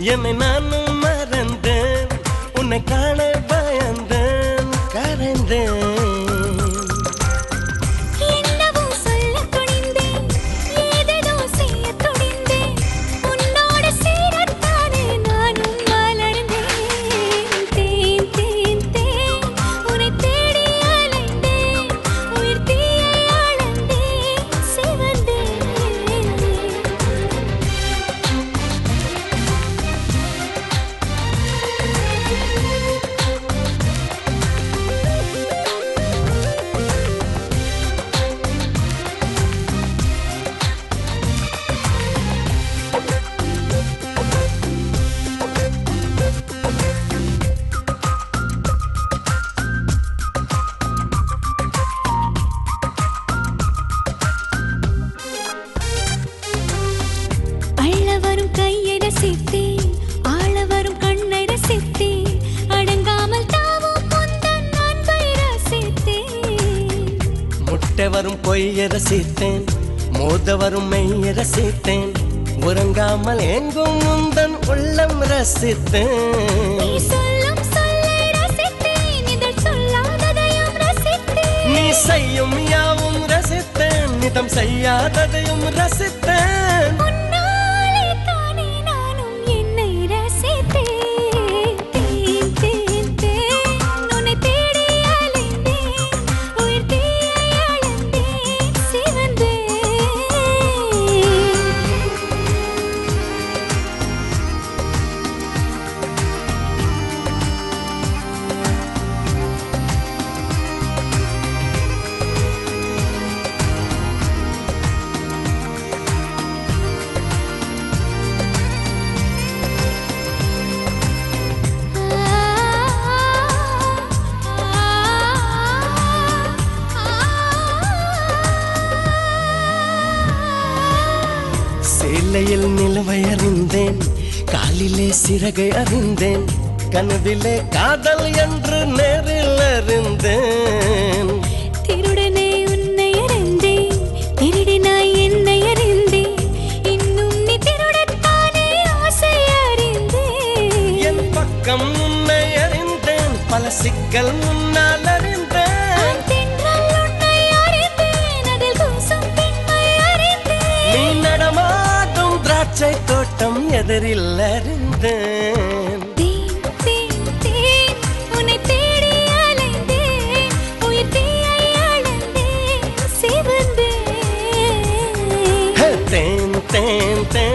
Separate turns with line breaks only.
என்னை நானும் மறந்தேன் உன்னை காண பயந்தேன் கரைந்தேன்
என்னவோ சொல்லத் துணிந்தேன் ஏதேதோ செய்யத் துணிந்தேன் உன்னோடு சேரத்தானே நானும் மலர்ந்தேன் தேன் தேன் தேன் உன்னை தேடி அலைந்தேன் உயிர் தீயை அளந்தேன் சிவந்தேன் அள்ள வரும் கையை ரசித்தேன் ஆள வரும் கண்ணை ரசித்தேன் அடங்காமல் தாவும் முந்தன் அன்பை ரசித்தேன்
முட்டை வரும் பொய்ய ரசித்தேன் மோத வரும் மெய்ய ரசித்தேன் உறங்காமல் எங்கும் முந்தன் உள்ளம்
நீ
ரசித்தேன்
சொல்லும் சொல்லை ரசித்தேன் இதழ் சொல்லாததையும் ரசித்தேன்
நீ செய்யும் யாவும் ரசித்தேன் நிதம் செய்யாததையும் ரசித்தேன்
உன்னாலே தானே நானும் என்னை ரசித்தேன் தேன் தேன் தேன் உன்னை தேடி அலைந்தேன் உயிர் தீயை அளந்தேன் சிவந்தேன்
சேலையில் நிலவை அறிந்தேன் காலிலே சிறகை அறிந்தேன் கனவிலே காதல் என்று நேரில் அறிந்தேன்
திருடனே உன்னை அறிந்தேன் திருடினாய் என்னை அறிந்தேன் இன்னும் நீ திருடத்தானே ஆசை அறிந்தேன்
என் பக்கம் உன்னை அறிந்தேன் பல சிக்கல் முன்னால் அறிந்தேன்
நான் தென்றல் உன்னை அறிந்தேன் அதில் கூசும் பெண்மை அறிந்தேன்
நீ நடமாடும் திராட்சை தோட்டம் எதிரில் அறிந்தேன்
தேன் தேன் தேன் உன்னை தேடி அலைந்தேன் உயிர் தீயை அளந்தேன் சிவந்தேன்
ஹே, தேன் தேன் தேன்